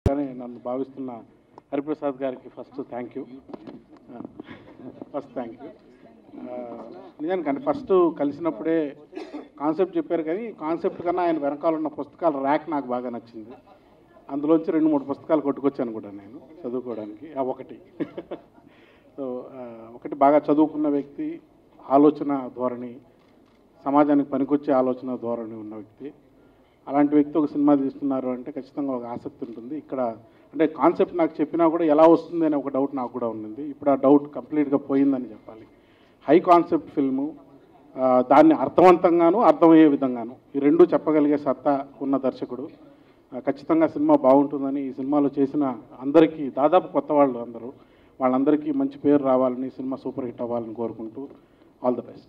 డైరెక్టర్గానే నన్ను భావిస్తున్న హరిప్రసాద్ గారికి first thank you first thank you నిజానికి అంటే ఫస్ట్ కలిసినప్పుడే కాన్సెప్ట్ చెప్పారు కానీ కాన్సెప్ట్ కన్నా ఆయన వెనకాల ఉన్న పుస్తకాల ర్యాక్ నాకు బాగా నచ్చింది అందులోంచి రెండు మూడు పుస్తకాలు కొట్టుకొచ్చాను కూడా నేను చదువుకోవడానికి ఆ ఒకటి సో ఆ, ఒకటి బాగా చదువుకున్న వ్యక్తి ఆలోచన ధోరణి సమాజానికి పనికొచ్చే ఆలోచన ధోరణి ఉన్న వ్యక్తి అలాంటి వ్యక్తి ఒక సినిమా తీస్తున్నారు అంటే ఖచ్చితంగా ఒక ఆసక్తి ఉంటుంది ఇక్కడ అంటే కాన్సెప్ట్ నాకు చెప్పినా కూడా ఎలా వస్తుంది అనే ఒక డౌట్ నాకు కూడా ఉంది ఇప్పుడు ఆ డౌట్ కంప్లీట్గా పోయిందని చెప్పాలి హై కాన్సెప్ట్ ఫిల్ము ఆ, దాన్ని అర్థవంతంగాను అర్థమయ్యే విధంగాను ఈ రెండు చెప్పగలిగే సత్తా ఉన్న దర్శకుడు ఆ, ఖచ్చితంగా సినిమా బాగుంటుందని ఈ సినిమాలో చేసిన అందరికీ దాదాపు కొత్త వాళ్ళు అందరూ వాళ్ళందరికీ మంచి పేరు రావాలని సినిమా సూపర్ హిట్ అవ్వాలని కోరుకుంటూ ఆల్ ద బెస్ట్